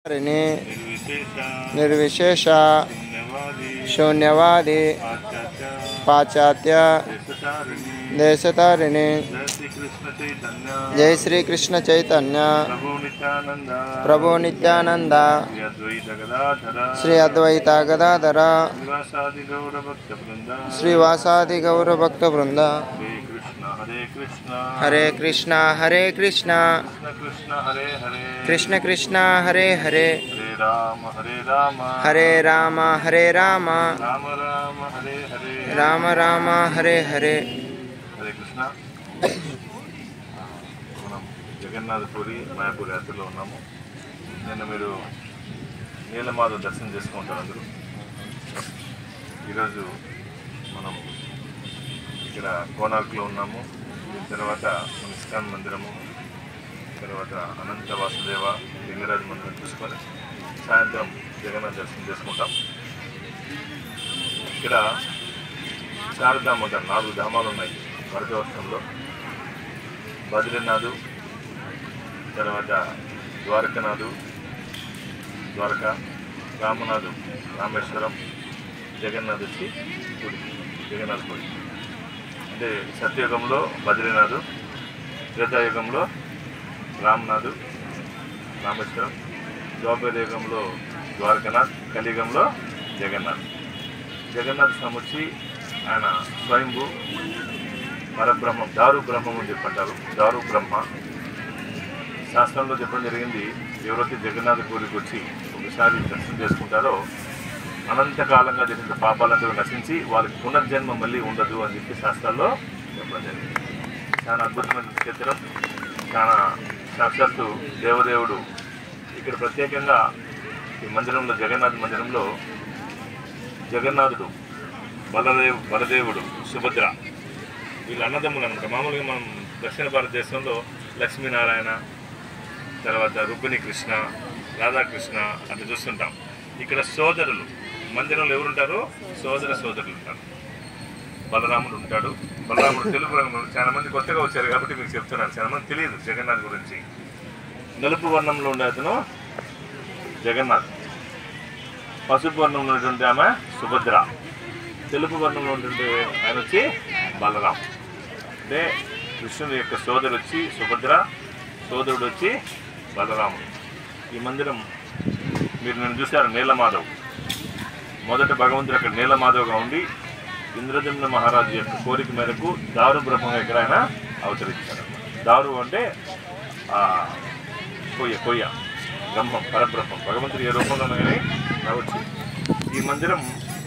వారిని నిర్విశేష నిర్విశేష శూన్యవాది శూన్యవాది పాశ్చాత్య పాశ్చాత్య దేశతారిణి దేశతారిణి జయ శ్రీకృష్ణ చైతన్య జై శ్రీకృష్ణ చైతన్య ప్రభు నిత్యానంద ప్రభు నిత్యానంద శ్రీ అద్వైత గదాధర శ్రీ అద్వైత గదాధర శ్రీవాసాది గౌర భక్త బృంద శ్రీవాసాది గౌర భక్త బృంద హరే కృష్ణ హరే కృష్ణ హరే కృష్ణ హరే కృష్ణ కృష్ణ కృష్ణ హరే హరే కృష్ణ కృష్ణ హరే హరే హరే రామ హరే రామ హరే రామ హరే రామ రామ రామ హరే హరే రామ రామ హరే హరే హరే కృష్ణ మనం జగన్నాథపురి మాయాపూర్ యాత్రలో ఉన్నాము నిన్న మీరు నీలమాధవ దర్శనం చేసుకుంటారు అందరూ ఈరోజు మనం ఇక్కడ కోనార్క్లో ఉన్నాము దీని తర్వాత మన ఇస్కాన్ మందిరము తర్వాత అనంత వాసుదేవ లింగరాజు మందిరం చూసుకొని సాయంత్రం జగన్నాథ దర్శనం చేసుకుంటాం ఇక్కడ శారదాం అంటారు నాలుగు ధామాలు ఉన్నాయి భారతవర్షంలో బద్రీనాథు తర్వాత ద్వారకనాథు ద్వారక రామనాథు రామేశ్వరం జగన్నాథ్ వచ్చి గుడి జగన్నాథ్ గుడి అంటే సత్యయుగంలో బద్రీనాథు త్రేతాయుగంలో రామనాథు రామేశ్వరం ద్వాపర యుగంలో ద్వారకనాథ్ కలియుగంలో జగన్నాథ్ జగన్నాథ స్వామి వచ్చి ఆయన స్వయంభూ పరబ్రహ్మం దారు బ్రహ్మం అని చెప్పంటారు దారు బ్రహ్మ శాస్త్రంలో చెప్పడం జరిగింది ఎవరైతే జగన్నాథ పూరికి వచ్చి ఒకసారి దర్శనం చేసుకుంటారో అనంతకాలంగా జరిగిన పాపాలంతా నశించి వాళ్ళకి పునర్జన్మ మళ్ళీ ఉండదు అని చెప్పి శాస్త్రాల్లో చెప్పడం జరిగింది చాలా అద్భుతమైన చిత్రం చాలా సాక్షాత్తు దేవదేవుడు ఇక్కడ ప్రత్యేకంగా ఈ మందిరంలో జగన్నాథ్ మందిరంలో జగన్నాథుడు బలదేవ్ బలదేవుడు సుభద్ర వీళ్ళు అన్నదమ్ములు అనమాట మామూలుగా మనం దక్షిణ భారతదేశంలో లక్ష్మీనారాయణ తర్వాత రుక్మిణి కృష్ణ రాధాకృష్ణ అట్లా చూస్తుంటాం ఇక్కడ సోదరులు మందిరంలో ఎవరుంటారు సోదర సోదరులు ఉంటారు బలరాముడు ఉంటాడు బలరాముడు తెలుగు రంగంలో చాలా మంది కొత్తగా వచ్చారు కాబట్టి మీకు చెప్తున్నాను చాలా మంది తెలియదు జగన్నాథ్ గురించి నలుపు వర్ణంలో ఉండే అతను జగన్నాథ్ పసుపు వర్ణంలో ఉన్నటువంటి ఆమె సుభద్ర తెలుపు వర్ణంలో ఉన్నటువంటి ఆయన వచ్చి బలరాం అంటే కృష్ణుని యొక్క సోదరు వచ్చి సుభద్ర సోదరుడు వచ్చి బలరాముడు ఈ మందిరం మీరు నేను చూశారు నీలమాధవ్ మొదట భగవంతుడు అక్కడ నీలమాధవ్గా ఉండి ఇంద్రజమ్న మహారాజు యొక్క కోరిక మేరకు దారు బ్రహ్మంగా ఇక్కడ ఆయన అవతరించారు దారు అంటే ఆ, కొయ్య కొయ్య బ్రహ్మం పరబ్రహ్మం భగవంతుడు ఏ రూపంలో కానీ రావచ్చు ఈ మందిరం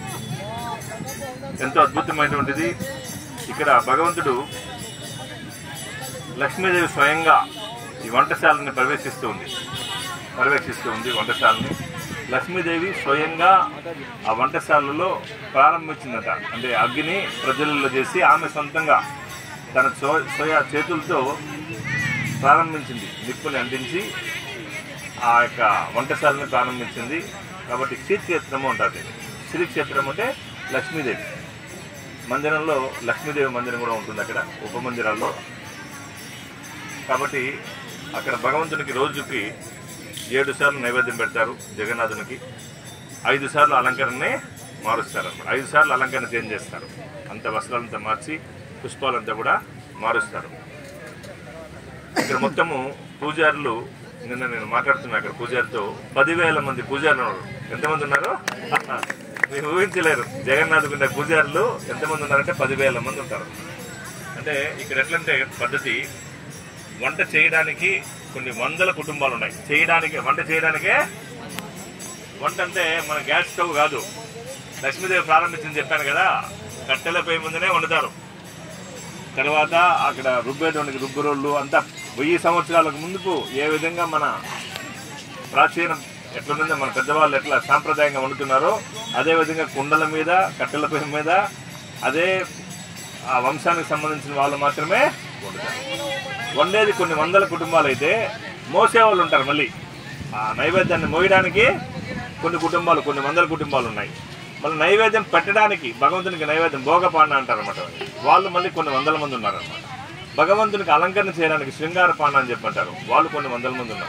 ఎంతో అద్భుతమైనటువంటిది ఇక్కడ భగవంతుడు లక్ష్మీదేవి స్వయంగా ఈ వంటశాలని ప్రవేశిస్తూ ఉంది పర్యవేక్షిస్తూ ఉంది వంటశాలని లక్ష్మీదేవి స్వయంగా ఆ వంటశాలలో ప్రారంభించిందట అంటే అగ్ని ప్రజలలో చేసి ఆమె సొంతంగా తన సో స్వయ చేతులతో ప్రారంభించింది నిప్పుని అంటించి ఆ యొక్క వంటశాలని ప్రారంభించింది కాబట్టి క్షేత్రము ఉంటుంది శ్రీక్షేత్రం అంటే లక్ష్మీదేవి మందిరంలో లక్ష్మీదేవి మందిరం కూడా ఉంటుంది అక్కడ ఉప మందిరాల్లో కాబట్టి అక్కడ భగవంతునికి రోజుకి ఏడు సార్లు నైవేద్యం పెడతారు జగన్నాథునికి ఐదు సార్లు అలంకరణనే మారుస్తారు అన్నమాట ఐదు సార్లు అలంకరణ చేంజ్ చేస్తారు అంత వస్త్రాలంతా మార్చి పుష్పాలంతా కూడా మారుస్తారు ఇక్కడ మొత్తము పూజారులు నిన్న నేను మాట్లాడుతున్నా అక్కడ పూజారితో పదివేల మంది పూజారులు ఉన్నారు ఎంతమంది ఉన్నారు మీరు ఊహించలేరు జగన్నాథ్కు ఉన్న పూజారులు ఎంతమంది ఉన్నారంటే పదివేల మంది ఉంటారు అంటే ఇక్కడ ఎట్లంటే పద్ధతి వంట చేయడానికి కొన్ని వందల కుటుంబాలు ఉన్నాయి చేయడానికి వంట చేయడానికే వంట అంటే మన గ్యాస్ స్టవ్ కాదు లక్ష్మీదేవి ప్రారంభించింది చెప్పాను కదా కట్టెలపై ముందునే వండుతారు తర్వాత అక్కడ రుబ్బేటువంటి రుబ్బురోళ్ళు అంతా వెయ్యి సంవత్సరాలకు ముందుకు ఏ విధంగా మన ప్రాచీనం ఎట్లుందో మన పెద్దవాళ్ళు ఎట్లా సాంప్రదాయంగా వండుతున్నారో అదే విధంగా కుండల మీద కట్టెల పొయ్యి మీద అదే ఆ వంశానికి సంబంధించిన వాళ్ళు మాత్రమే వండుతారు వండేది కొన్ని వందల కుటుంబాలు అయితే మోసేవాళ్ళు ఉంటారు మళ్ళీ ఆ నైవేద్యాన్ని మోయడానికి కొన్ని కుటుంబాలు కొన్ని వందల కుటుంబాలు ఉన్నాయి మళ్ళీ నైవేద్యం పెట్టడానికి భగవంతునికి నైవేద్యం భోగపాండ అంటారు అనమాట వాళ్ళు మళ్ళీ కొన్ని వందల మంది ఉన్నారు అనమాట భగవంతునికి అలంకరణ చేయడానికి శృంగార పాండ అని చెప్పంటారు వాళ్ళు కొన్ని వందల మంది ఉన్నారు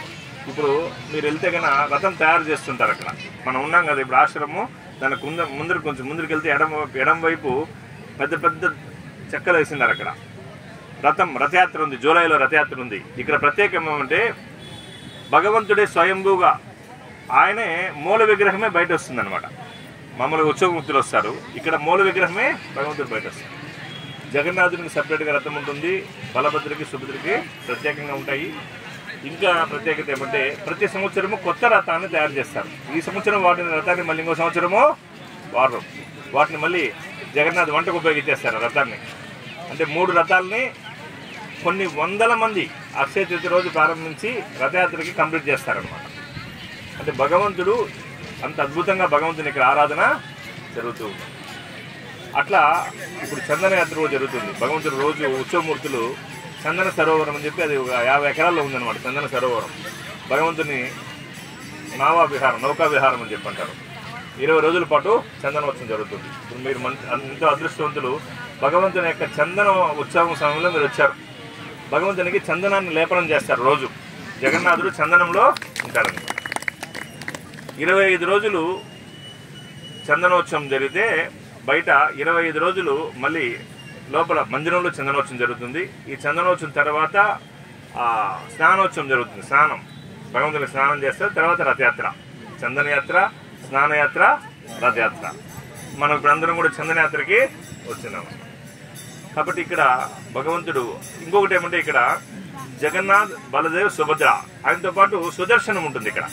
ఇప్పుడు మీరు వెళ్తే కన్నా రథం తయారు చేస్తుంటారు అక్కడ మనం ఉన్నాం కదా ఇప్పుడు ఆశ్రమం దానికి ముందు ముందర కొంచెం ముందరికి వెళ్తే ఎడం ఎడం వైపు పెద్ద పెద్ద చెక్కలు వేసినారు అక్కడ రథం రథయాత్ర ఉంది జూలైలో రథయాత్ర ఉంది ఇక్కడ ప్రత్యేకం ఏమంటే భగవంతుడే స్వయంభూగా ఆయనే మూల విగ్రహమే బయట వస్తుంది అనమాట మామూలుగా ఉత్సవమూర్తులు వస్తారు ఇక్కడ మూల విగ్రహమే భగవంతుడు బయట వస్తుంది జగన్నాథునికి సపరేట్గా రథం ఉంటుంది బలభద్రకి సుభద్రకి ప్రత్యేకంగా ఉంటాయి ఇంకా ప్రత్యేకత ఏమంటే ప్రతి సంవత్సరము కొత్త రథాన్ని తయారు చేస్తారు ఈ సంవత్సరం వాటిని రథాన్ని మళ్ళీ ఇంకో సంవత్సరము వారు వాటిని మళ్ళీ జగన్నాథ్ వంటకు ఉపయోగించేస్తారు ఆ రథాన్ని అంటే మూడు రథాలని కొన్ని వందల మంది అక్షయ తృతీయ రోజు ప్రారంభించి రథయాత్రకి కంప్లీట్ చేస్తారనమాట అంటే భగవంతుడు అంత అద్భుతంగా భగవంతుని ఇక్కడ ఆరాధన జరుగుతూ ఉంది అట్లా ఇప్పుడు చందన యాత్ర రోజు జరుగుతుంది భగవంతుడు రోజు ఉత్సవమూర్తులు చందన సరోవరం అని చెప్పి అది ఒక యాభై ఎకరాల్లో ఉందన్నమాట చందన సరోవరం భగవంతుని నావా విహారం నౌకా విహారం అని చెప్పి అంటారు ఇరవై రోజుల పాటు చందనోత్సవం జరుగుతుంది ఇప్పుడు మీరు మన ఎంతో అదృష్టవంతులు భగవంతుని యొక్క చందన ఉత్సవం సమయంలో మీరు వచ్చారు భగవంతునికి చందనాన్ని లేపనం చేస్తారు రోజు జగన్నాథుడు చందనంలో ఉంటాడన్నమాట ఇరవై ఐదు రోజులు చందనోత్సవం జరిగితే బయట ఇరవై ఐదు రోజులు మళ్ళీ లోపల మందిరంలో చందనోత్సవం జరుగుతుంది ఈ చందనోత్సవం తర్వాత ఆ, స్నానోత్సవం జరుగుతుంది స్నానం భగవంతుని స్నానం చేస్తారు తర్వాత రథయాత్ర చందనయాత్ర స్నానయాత్ర రథయాత్ర మనం ఇప్పుడు అందరం కూడా చందనయాత్రకి వచ్చినాము కాబట్టి ఇక్కడ భగవంతుడు ఇంకొకటి ఏమంటే ఇక్కడ జగన్నాథ్ బలదేవ్ సుభద్ర ఆయనతో పాటు సుదర్శనం ఉంటుంది ఇక్కడ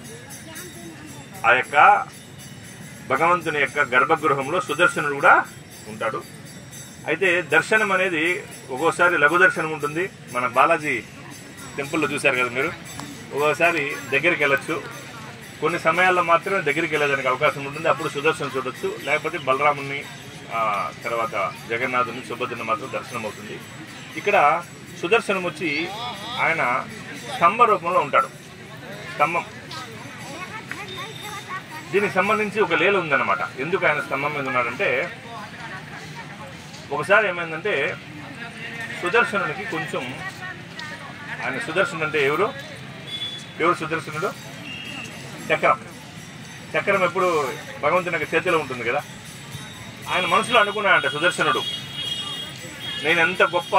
ఆ యొక్క భగవంతుని యొక్క గర్భగృహంలో సుదర్శనుడు కూడా ఉంటాడు అయితే దర్శనం అనేది ఒక్కోసారి లఘు దర్శనం ఉంటుంది మన బాలాజీ టెంపుల్లో చూశారు కదా మీరు ఒక్కోసారి దగ్గరికి వెళ్ళొచ్చు కొన్ని సమయాల్లో మాత్రమే దగ్గరికి వెళ్ళేదానికి అవకాశం ఉంటుంది అప్పుడు సుదర్శనం చూడొచ్చు లేకపోతే బలరాముని ఆ, తర్వాత జగన్నాథుని సుభద్రని మాత్రం దర్శనం అవుతుంది ఇక్కడ సుదర్శనం వచ్చి ఆయన స్తంభ రూపంలో ఉంటాడు స్తంభం దీనికి సంబంధించి ఒక లీల ఉందన్నమాట ఎందుకు ఆయన స్తంభం మీద ఉన్నాడంటే ఒకసారి ఏమైందంటే సుదర్శనునికి కొంచెం ఆయన సుదర్శన్ అంటే ఎవరు ఎవరు సుదర్శనుడు చక్రం చక్రం ఎప్పుడు భగవంతుని యొక్క చేతిలో ఉంటుంది కదా ఆయన మనసులో అనుకున్నాడంట సుదర్శనుడు నేను ఎంత గొప్ప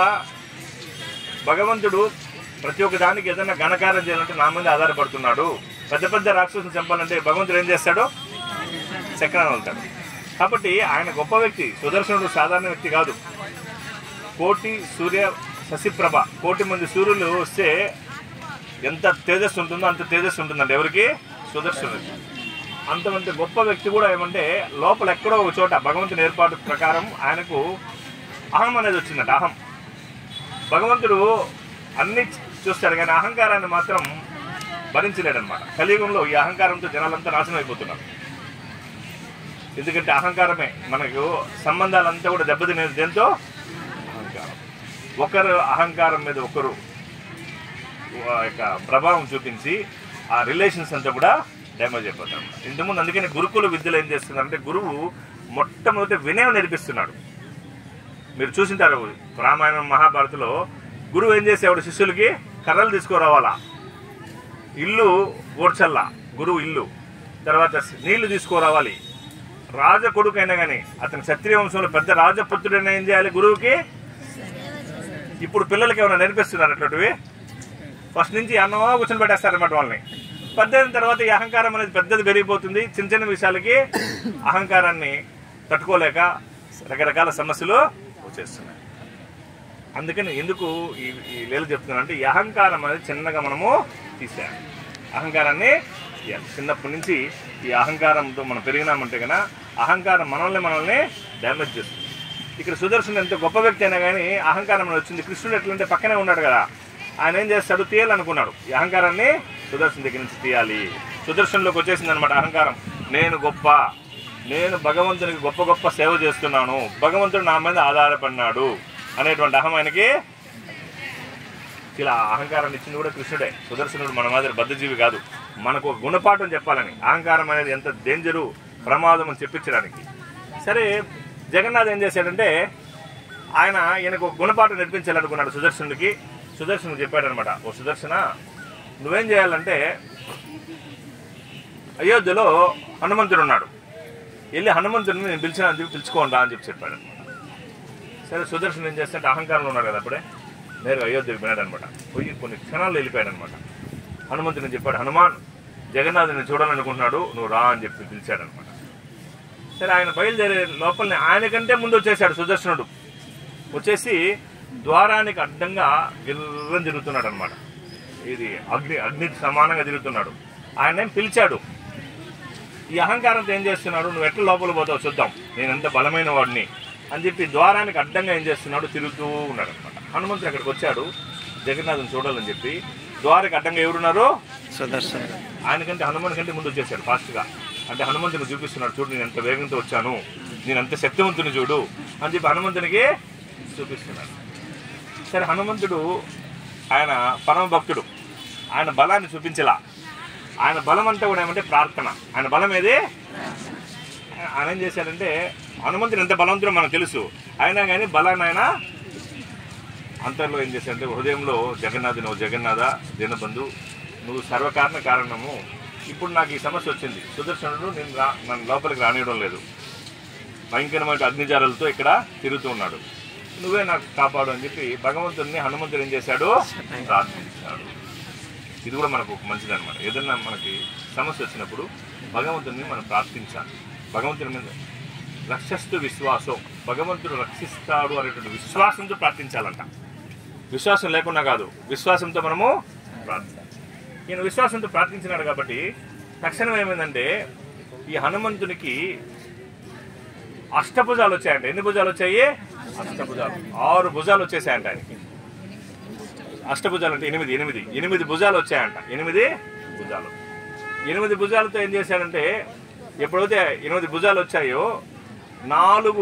భగవంతుడు ప్రతి ఒక్క దానికి ఏదైనా ఘనకార్యం చేయాలంటే నా మీద ఆధారపడుతున్నాడు పెద్ద పెద్ద రాక్షసుని చంపాలంటే భగవంతుడు ఏం చేస్తాడు చక్రాన్ని వెళ్తాడు కాబట్టి ఆయన గొప్ప వ్యక్తి సుదర్శనుడు సాధారణ వ్యక్తి కాదు కోటి సూర్య శశిప్రభ కోటి మంది సూర్యులు వస్తే ఎంత తేజస్సు ఉంటుందో అంత తేజస్సు ఉంటుందండి ఎవరికి సుదర్శనుడికి అంతమంది గొప్ప వ్యక్తి కూడా ఏమంటే లోపల ఎక్కడో ఒక చోట భగవంతుని ఏర్పాటు ప్రకారం ఆయనకు అహం అనేది వచ్చిందట అహం భగవంతుడు అన్ని చూస్తాడు కానీ అహంకారాన్ని మాత్రం భరించలేడనమాట కలియుగంలో ఈ అహంకారంతో జనాలంతా నాశనం అయిపోతున్నారు ఎందుకంటే అహంకారమే మనకు సంబంధాలంతా కూడా దెబ్బతినేది దేంతో అహంకారం ఒకరు అహంకారం మీద ఒకరు ఆ యొక్క ప్రభావం చూపించి ఆ రిలేషన్స్ అంతా కూడా డ్యామేజ్ అయిపోతాం ఇంతకుముందు అందుకని గురుకుల విద్యలు ఏం చేస్తున్నారంటే గురువు మొట్టమొదటి వినయం నేర్పిస్తున్నాడు మీరు చూసింటారు రామాయణం మహాభారతిలో గురువు ఏం చేసేవాడు శిష్యులకి కర్రలు తీసుకురావాలా ఇల్లు ఓడ్చల్లా గురువు ఇల్లు తర్వాత నీళ్లు తీసుకురావాలి రాజ కొడుకైనా కానీ అతని క్షత్రియ వంశంలో పెద్ద రాజపుత్రుడైనా ఏం చేయాలి గురువుకి ఇప్పుడు పిల్లలకి ఏమైనా నేర్పిస్తున్నారు అట్లాంటివి ఫస్ట్ నుంచి అన్నమా కూర్చొని పెట్టేస్తారన్నమాట వాళ్ళని పెద్ద అయిన తర్వాత ఈ అహంకారం అనేది పెద్దది పెరిగిపోతుంది చిన్న చిన్న విషయాలకి అహంకారాన్ని తట్టుకోలేక రకరకాల సమస్యలు వచ్చేస్తున్నాయి అందుకని ఎందుకు ఈ ఈ లీల చెప్తున్నానంటే ఈ అహంకారం అనేది చిన్నగా మనము తీసేయాలి అహంకారాన్ని తీయాలి చిన్నప్పటి నుంచి ఈ అహంకారంతో మనం పెరిగినామంటే కనుక అహంకారం మనల్ని మనల్ని డ్యామేజ్ చేస్తుంది ఇక్కడ సుదర్శన్ ఎంత గొప్ప వ్యక్తి అయినా కానీ అహంకారం అనేది వచ్చింది కృష్ణుడు ఎట్లంటే పక్కనే ఉన్నాడు కదా ఆయన ఏం చేస్తాడు తీయాలనుకున్నాడు ఈ అహంకారాన్ని సుదర్శన్ దగ్గర నుంచి తీయాలి సుదర్శన్లోకి వచ్చేసింది అనమాట అహంకారం నేను గొప్ప నేను భగవంతునికి గొప్ప గొప్ప సేవ చేస్తున్నాను భగవంతుడు నా మీద ఆధారపడినాడు అనేటువంటి అహం ఆయనకి ఇలా అహంకారాన్ని ఇచ్చింది కూడా కృష్ణుడే సుదర్శనుడు మన మాదిరి బద్ధజీవి కాదు మనకు ఒక గుణపాఠం చెప్పాలని అహంకారం అనేది ఎంత డేంజరు ప్రమాదం అని చెప్పించడానికి సరే జగన్నాథ్ ఏం చేశాడంటే ఆయన ఈయనకు ఒక గుణపాఠం నేర్పించాలనుకున్నాడు సుదర్శనుడికి సుదర్శనుడు చెప్పాడనమాట ఓ సుదర్శన నువ్వేం చేయాలంటే అయోధ్యలో హనుమంతుడు ఉన్నాడు వెళ్ళి హనుమంతుడిని నేను పిలిచిన అని చెప్పి పిలుచుకోండా అని చెప్పి చెప్పాడు సరే సుదర్శన్ ఏం చేస్తే అహంకారంలో ఉన్నాడు కదా అప్పుడే నేరుగా అయోధ్యకి పోయాడు అనమాట పోయి కొన్ని క్షణాలు వెళ్ళిపోయాడు అనమాట హనుమంతుని చెప్పాడు హనుమాన్ జగన్నాథుని చూడాలనుకుంటున్నాడు నువ్వు రా అని చెప్పి పిలిచాడు అనమాట సరే ఆయన బయలుదేరే లోపలనే ఆయనకంటే ముందు వచ్చేసాడు సుదర్శనుడు వచ్చేసి ద్వారానికి అడ్డంగా గిర్రం తిరుగుతున్నాడు అనమాట ఇది అగ్ని అగ్నికి సమానంగా తిరుగుతున్నాడు ఆయన ఏం పిలిచాడు ఈ అహంకారంతో ఏం చేస్తున్నాడు నువ్వు ఎట్లా లోపల పోతావు చూద్దాం నేను ఎంత బలమైన వాడిని అని చెప్పి ద్వారానికి అడ్డంగా ఏం చేస్తున్నాడు తిరుగుతూ ఉన్నాడు అనమాట హనుమంతుడు అక్కడికి వచ్చాడు జగన్నాథుని చూడాలని చెప్పి ద్వారానికి అడ్డంగా ఎవరున్నారు సుదర్శన్ ఆయనకంటే హనుమాన్ కంటే ముందు వచ్చేసాడు ఫాస్ట్గా అంటే హనుమంతుని చూపిస్తున్నాడు చూడు నేను ఎంత వేగంతో వచ్చాను నేను అంత శక్తివంతుని చూడు అని చెప్పి హనుమంతునికి చూపిస్తున్నాడు సరే హనుమంతుడు ఆయన పరమ భక్తుడు ఆయన బలాన్ని చూపించలా ఆయన బలం అంతా కూడా ఏమంటే ప్రార్థన ఆయన బలం ఏది ఆయన ఏం చేశాడంటే హనుమంతుడు ఎంత బలవంతుడో మనకు తెలుసు అయినా కానీ బలాన్ని ఆయన అంతర్లో ఏం చేశాడంటే హృదయంలో జగన్నాథ్ నువ్వు జగన్నాథ దీనబంధు నువ్వు సర్వకారణ కారణము ఇప్పుడు నాకు ఈ సమస్య వచ్చింది సుదర్శనుడు నేను రా నన్ను లోపలికి రానియడం లేదు భయంకరమైన అగ్నిజాలతో ఇక్కడ తిరుగుతూ ఉన్నాడు నువ్వే నాకు కాపాడు అని చెప్పి భగవంతుడిని హనుమంతుడు ఏం చేశాడు ప్రార్థించాడు ఇది కూడా మనకు మంచిది అనమాట ఏదన్నా మనకి సమస్య వచ్చినప్పుడు భగవంతుడిని మనం ప్రార్థించాలి భగవంతుని మీద రక్షస్తు విశ్వాసం భగవంతుడు రక్షిస్తాడు అనేటువంటి విశ్వాసంతో ప్రార్థించాలంట విశ్వాసం లేకుండా కాదు విశ్వాసంతో మనము ప్రార్థించాలి ఈయన విశ్వాసంతో ప్రార్థించినాడు కాబట్టి తక్షణం ఏమైందంటే ఈ హనుమంతునికి అష్టభుజాలు వచ్చాయంట ఎన్ని భుజాలు వచ్చాయి అష్టభుజాలు ఆరు భుజాలు వచ్చేసాయంట ఆయనకి అష్టభుజాలు అంటే ఎనిమిది ఎనిమిది ఎనిమిది భుజాలు వచ్చాయంట ఎనిమిది భుజాలు ఎనిమిది భుజాలతో ఏం చేశాడంటే ఎప్పుడైతే ఎనిమిది భుజాలు వచ్చాయో నాలుగు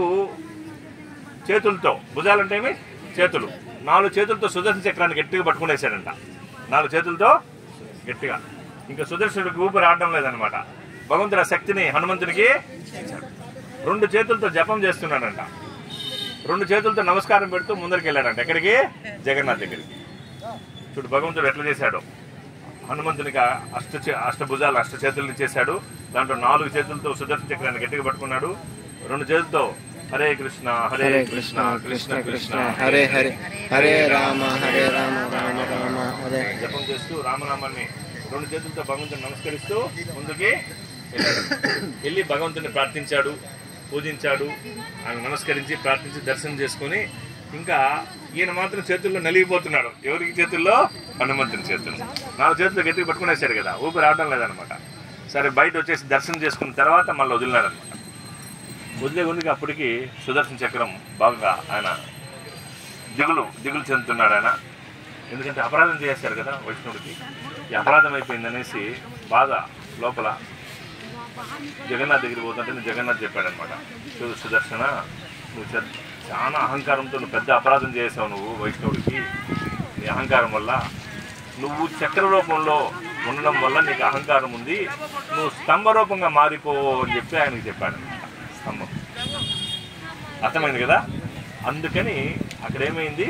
చేతులతో భుజాలు అంటే ఏమి చేతులు నాలుగు చేతులతో సుదర్శన చక్రాన్ని గట్టిగా పట్టుకునేసాడంట నాలుగు చేతులతో గట్టిగా ఇంకా సుదర్శనుడికి ఊపిరి ఆడడం లేదనమాట భగవంతుడు ఆ శక్తిని హనుమంతునికి ఇచ్చాడు. రెండు చేతులతో జపం చేస్తున్నాడంట రెండు చేతులతో నమస్కారం పెడుతూ ముందరికి వెళ్ళాడంట ఎక్కడికి జగన్నాథ్ దగ్గరికి చూడు భగవంతుడు ఎట్లా చేశాడు హనుమంతునికి ఆ అష్ట చే- అష్టభుజాలు అష్ట చేతులను చేశాడు దాంట్లో నాలుగు చేతులతో సుదర్శన చక్రాన్ని గట్టిగా పట్టుకున్నాడు రెండు చేతులతో హరే కృష్ణ హరే హరే కృష్ణ కృష్ణ కృష్ణ కృష్ణ హరే హరే హరే రామ హరే రామ రామ రామ హరే జపం చేస్తూ రామనామాన్ని రెండు చేతులతో భగవంతుని నమస్కరిస్తూ ముందుకి వెళ్ళాడు. వెళ్ళి భగవంతుని ప్రార్థించాడు పూజించాడు ఆయన నమస్కరించి ప్రార్థించి దర్శనం చేసుకొని ఇంకా ఈయన మాత్రం చేతుల్లో నలిగిపోతున్నాడు ఎవరికి చేతుల్లో హనుమంతుని చేతుల్లో నాలుగు చేతులు గట్టిగా పట్టుకునేశాడు కదా ఊపిరి రావడం లేదనమాట సరే బయట వచ్చేసి దర్శనం చేసుకున్న తర్వాత మళ్ళీ వదిలినారనమాట వదిలే ముందుకి అప్పటికి సుదర్శన చక్రం బాగా ఆయన దిగులు దిగులు చెందుతున్నాడు ఆయన ఎందుకంటే అపరాధం చేశారు కదా వైష్ణవుడికి ఈ అపరాధం అయిపోయింది అనేసి బాధ లోపల జగన్నాథ్ దగ్గరికి పోతుంటే నేను జగన్నాథ్ చెప్పాడనమాట చూడు సుదర్శన నువ్వు చ- చాలా అహంకారంతో నువ్వు పెద్ద అపరాధం చేసావు నువ్వు వైష్ణవుడికి నీ అహంకారం వల్ల నువ్వు చక్ర రూపంలో ఉండడం వల్ల నీకు అహంకారం ఉంది నువ్వు స్తంభ రూపంగా మారిపో అని చెప్పి ఆయనకి చెప్పాడనమాట స్తంభం అర్థమైంది కదా అందుకని అక్కడ ఏమైంది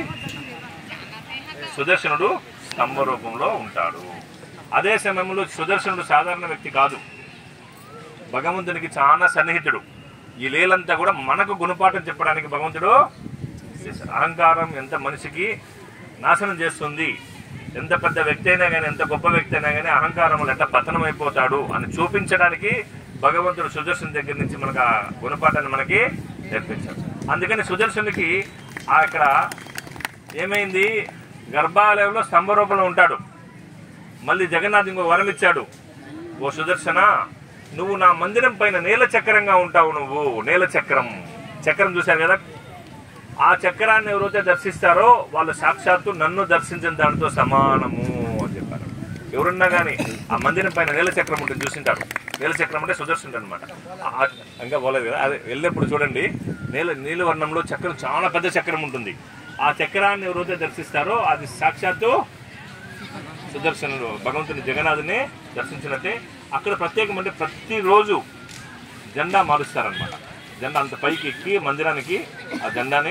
సుదర్శనుడు స్తంభ రూపంలో ఉంటాడు అదే సమయంలో సుదర్శనుడు సాధారణ వ్యక్తి కాదు భగవంతునికి చాలా సన్నిహితుడు ఈ లీలంతా కూడా మనకు గుణపాఠం చెప్పడానికి భగవంతుడు చేశాడు. అహంకారం ఎంత మనిషికి నాశనం చేస్తుంది ఎంత పెద్ద వ్యక్తి అయినా కానీ ఎంత గొప్ప వ్యక్తి అయినా కానీ అహంకారం వల్ల ఎంత పతనం అయిపోతాడు అని చూపించడానికి భగవంతుడు సుదర్శన్ దగ్గర నుంచి మనకు ఆ గుణపాఠాన్ని మనకి నేర్పించాడు అందుకని సుదర్శనుడికి ఆ ఇక్కడ ఏమైంది గర్భాలయంలో స్తంభ రూపంలో ఉంటాడు మళ్ళీ జగన్నాథ్ ఇంకో వరం ఇచ్చాడు ఓ సుదర్శన నువ్వు నా మందిరం పైన నీల చక్రంగా ఉంటావు నువ్వు నీల చక్రం చక్రం చూశారు కదా ఆ చక్రాన్ని ఎవరైతే దర్శిస్తారో వాళ్ళు సాక్షాత్తు నన్ను దర్శించిన దానితో సమానము అని చెప్పారు ఎవరున్నా కానీ ఆ మందిరం పైన నీల చక్రం ఉంటుంది చూసింటారు నీల చక్రం అంటే సుదర్శనుడు అనమాట ఇంకా పోలేదు కదా అదే వెళ్ళినప్పుడు చూడండి నీల నీల వర్ణంలో చక్రం చాలా పెద్ద చక్రం ఉంటుంది ఆ చక్రాన్ని ఎవరైతే దర్శిస్తారో అది సాక్షాత్తు సుదర్శనుడు భగవంతుని జగన్నాథుని దర్శించినట్టే అక్కడ ప్రత్యేకం అంటే ప్రతిరోజు జెండా మారుస్తారనమాట జెండా అంత పైకి ఎక్కి మందిరానికి ఆ జెండాని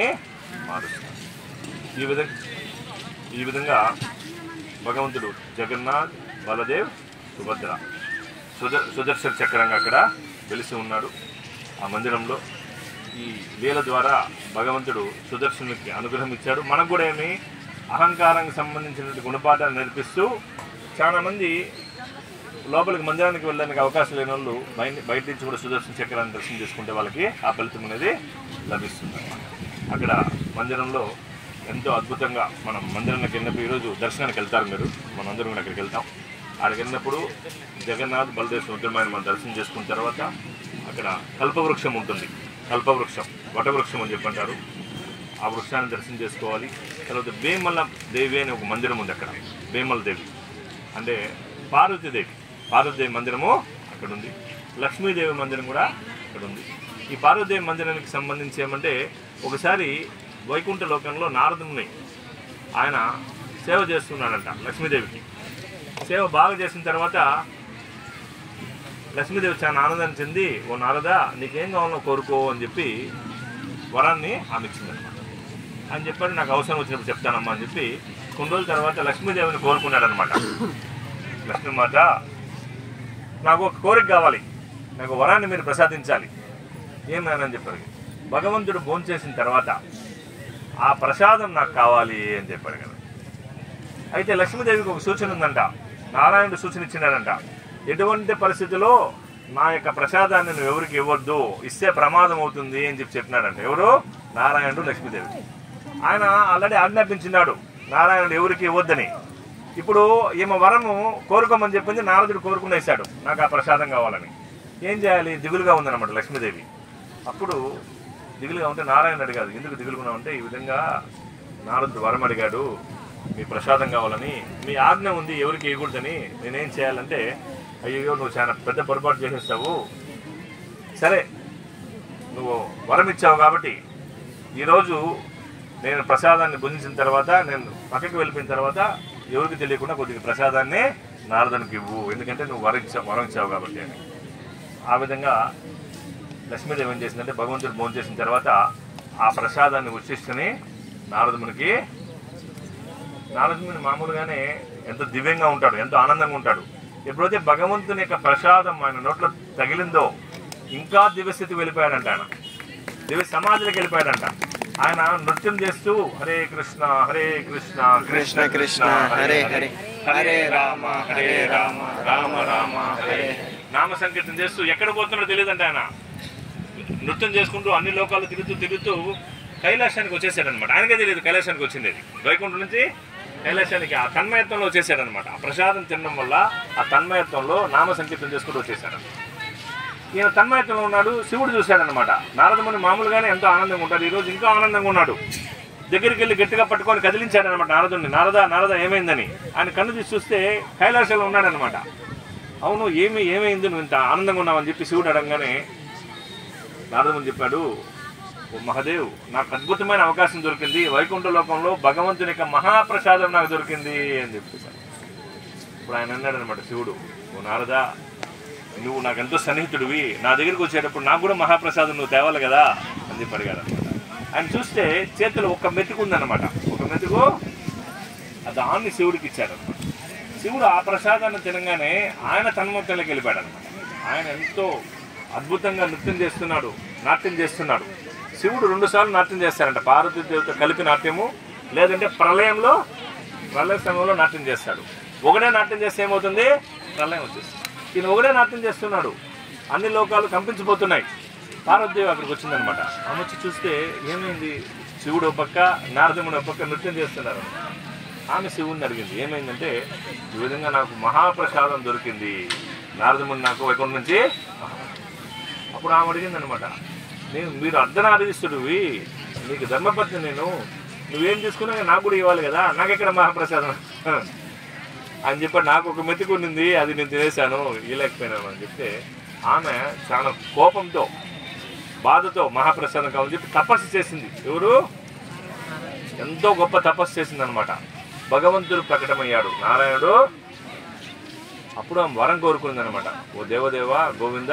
మారుస్తారు ఈ విధంగా ఈ విధంగా భగవంతుడు జగన్నాథ్ బలదేవ్ సుభద్ర సుద సుదర్శన చక్రంగా అక్కడ వెలిసి ఉన్నాడు ఆ మందిరంలో ఈ లీల ద్వారా భగవంతుడు సుదర్శనునికి అనుగ్రహం ఇచ్చాడు మనకు కూడా ఏమి అహంకారానికి సంబంధించినటువంటి గుణపాఠాలు నేర్పిస్తూ చాలా మంది లోపలికి మందిరానికి వెళ్ళడానికి అవకాశం లేని వాళ్ళు బయట బయట నుంచి కూడా సుదర్శన చక్రాన్ని దర్శనం చేసుకుంటే వాళ్ళకి ఆ ఫలితం అనేది లభిస్తుంది అక్కడ మందిరంలో ఎంతో అద్భుతంగా మనం మందిరానికి వెళ్ళినప్పుడు ఈరోజు దర్శనానికి వెళ్తారు మీరు మనందరం కూడా అక్కడికి వెళ్తాం అక్కడికి వెళ్ళినప్పుడు జగన్నాథ్ బలదేవ్ సముద్రమైన మనం దర్శనం చేసుకున్న తర్వాత అక్కడ కల్పవృక్షం ఉంటుంది కల్పవృక్షం వటవృక్షం అని చెప్పంటారు ఆ వృక్షాన్ని దర్శనం చేసుకోవాలి తర్వాత వేమల దేవి అనే ఒక మందిరం ఉంది అక్కడ వేమల దేవి అంటే పార్వతీదేవి పార్వతీదేవి మందిరము అక్కడ ఉంది లక్ష్మీదేవి మందిరం కూడా అక్కడ ఉంది ఈ పార్వతీదేవి మందిరానికి సంబంధించి ఏమంటే ఒకసారి వైకుంఠ లోకంలో నారదుని ఆయన సేవ చేస్తున్నాడంట లక్ష్మీదేవికి సేవ బాగా చేసిన తర్వాత లక్ష్మీదేవి చాలా ఆనందాన్ని చెంది ఓ నారదా నీకేం కావాలో కోరుకో అని చెప్పి వరాన్ని ఆమె ఇచ్చిందనమాట అని చెప్పాడు నాకు అవసరం వచ్చినప్పుడు చెప్తానమ్మా అని చెప్పి కొన్ని రోజుల తర్వాత లక్ష్మీదేవిని కోరుకున్నాడనమాట లక్ష్మీమాత నాకు ఒక కోరిక కావాలి నాకు వరాన్ని మీరు ప్రసాదించాలి ఏమైనా చెప్పాడు భగవంతుడు భోంచేసిన తర్వాత ఆ ప్రసాదం నాకు కావాలి అని చెప్పాడు కదా అయితే లక్ష్మీదేవికి ఒక సూచన ఉందంట నారాయణుడు సూచన ఇచ్చినాడంట ఎటువంటి పరిస్థితిలో నా యొక్క ప్రసాదాన్ని నువ్వు ఎవరికి ఇవ్వద్దు ఇస్తే ప్రమాదం అవుతుంది అని చెప్పి చెప్పినాడంట ఎవరు నారాయణుడు లక్ష్మీదేవి ఆయన ఆల్రెడీ ఆజ్ఞాపించినాడు నారాయణుడు ఎవరికి ఇవ్వద్దని ఇప్పుడు ఈమె వరము కోరుకోమని చెప్పింది నారదుడు కోరుకునేశాడు నాకు ఆ ప్రసాదం కావాలని ఏం చేయాలి దిగులుగా ఉందన్నమాట లక్ష్మీదేవి అప్పుడు దిగులుగా ఉంటే నారాయణ అడిగాడు ఎందుకు దిగులుగా ఉంటే ఈ విధంగా నారదుడు వరం అడిగాడు మీ ప్రసాదం కావాలని మీ ఆజ్ఞ ఉంది ఎవరికి ఇవ్వకూడదని నేనేం చేయాలంటే అయ్యో నువ్వు చాలా పెద్ద పొరపాటు చేసేస్తావు సరే నువ్వు వరం ఇచ్చావు కాబట్టి ఈరోజు నేను ప్రసాదాన్ని భుజించిన తర్వాత నేను పక్కకి వెళ్ళిపోయిన తర్వాత ఎవరికి తెలియకుండా కొద్దిగా ప్రసాదాన్ని నారదునికి ఇవ్వు ఎందుకంటే నువ్వు వరం ఇచ్చావు వరం ఇచ్చావు కాబట్టి అని ఆ విధంగా లక్ష్మీదేవి ఏం చేసిందంటే భగవంతుడు భోజనం చేసిన తర్వాత ఆ ప్రసాదాన్ని ఉచ్చిష్టుని నారదునికి నారదుని మామూలుగానే ఎంతో దివ్యంగా ఉంటాడు ఎంతో ఆనందంగా ఉంటాడు ఎప్పుడైతే భగవంతుని యొక్క ప్రసాదం ఆయన నోట్లో తగిలిందో ఇంకా దివ్యస్థితికి వెళ్ళిపోయాడంట ఆయన దివ్య సమాధిలోకి వెళ్ళిపోయాడంట ఆయన నృత్యం చేస్తూ హరే కృష్ణ హరే కృష్ణ కృష్ణ కృష్ణ హరే హరే హరే రామ హరే రామ రామ రామ హరే నామ సంకీర్తన చేస్తూ ఎక్కడ పోతున్నాడో తెలియదంట ఆయన నృత్యం చేసుకుంటూ అన్ని లోకాలు తిరుగుతూ తిరుగుతూ కైలాసానికి వచ్చేసాడనమాట ఆయనకే తెలియదు కైలాసానికి వచ్చింది అది వైకుంఠం నుంచి కైలాసానికి ఆ తన్మయత్వంలో వచ్చేసాడనమాట ఆ ప్రసాదం తినడం వల్ల ఆ తన్మయత్వంలో నామ సంకీర్తన చేసుకుంటూ వచ్చేసాడు ఈయన తన్మయత్వంలో ఉన్నాడు శివుడు చూశాడనమాట నారదముని మామూలుగానే ఎంతో ఆనందంగా ఉంటాడు ఈరోజు ఇంకా ఆనందంగా ఉన్నాడు దగ్గరికి వెళ్ళి గట్టిగా పట్టుకొని కదిలించాడనమాట నారదుడిని నారద నారద ఏమైందని ఆయన కన్ను తీసి చూస్తే కైలాసంలో ఉన్నాడనమాట అవును ఏమి ఏమైంది నువ్వు ఇంత ఆనందంగా ఉన్నావని చెప్పి శివుడు అడగగానే నారదముని చెప్పాడు ఓ మహాదేవ్ నాకు అద్భుతమైన అవకాశం దొరికింది వైకుంఠ లోకంలో భగవంతుని యొక్క మహాప్రసాదం నాకు దొరికింది అని చెప్పేశాడు ఇప్పుడు ఆయన అన్నాడు అనమాట శివుడు ఓ నారదా నువ్వు నాకు ఎంతో సన్నిహితుడివి నా దగ్గరికి వచ్చేటప్పుడు నాకు కూడా మహాప్రసాదం నువ్వు తేవాలి కదా అని చెప్పి అడిగాడు అనమాట ఆయన చూస్తే చేతిలో ఒక మెతుకు ఉందన్నమాట ఒక మెతుకు ఆ దాన్ని శివుడికి ఇచ్చాడనమాట శివుడు ఆ ప్రసాదాన్ని తినగానే ఆయన తన్మత్తంలోకి వెళ్ళిపోయాడు అనమాట ఆయన ఎంతో అద్భుతంగా నృత్యం చేస్తున్నాడు నాట్యం చేస్తున్నాడు శివుడు రెండుసార్లు నాట్యం చేస్తాడంట పార్వతీదేవితో కలిపి నాట్యము లేదంటే ప్రళయంలో ప్రళయ సమయంలో నాట్యం చేస్తాడు ఒకటే నాట్యం చేస్తే ఏమవుతుంది ప్రళయం వచ్చేస్తుంది ఈయన ఒకటే నాట్యం చేస్తున్నాడు అన్ని లోకాలు కంపించిపోతున్నాయి పార్వతీదేవి అక్కడికి వచ్చిందనమాట ఆమె వచ్చి చూస్తే ఏమైంది శివుడు ఒక పక్క నారదముడు ఒక పక్క నృత్యం చేస్తున్నారు ఆమె శివుడిని అడిగింది ఏమైందంటే ఈ విధంగా నాకు మహాప్రసాదం దొరికింది నారదముని నాకు వైకుంఠం నుంచి అప్పుడు ఆమె అడిగింది అనమాట నేను మీరు అర్ధనారీస్తుడివి నీకు ధర్మపత్ని నేను నువ్వేం తీసుకున్నా నాకు కూడా ఇవ్వాలి కదా నాకు ఎక్కడ మహాప్రసాదం అని చెప్పి నాకు ఒక మెతుకు ఉండింది అది నేను తినేశాను ఇవ్వలేకపోయినాను అని చెప్తే ఆమె చాలా కోపంతో బాధతో మహాప్రసాదం కావాలని చెప్పి తపస్సు చేసింది ఎవరు ఎంతో గొప్ప తపస్సు చేసింది అనమాట భగవంతుడు ప్రకటమయ్యాడు నారాయణుడు అప్పుడు ఆమె వరం కోరుకుంది అనమాట ఓ దేవదేవ గోవింద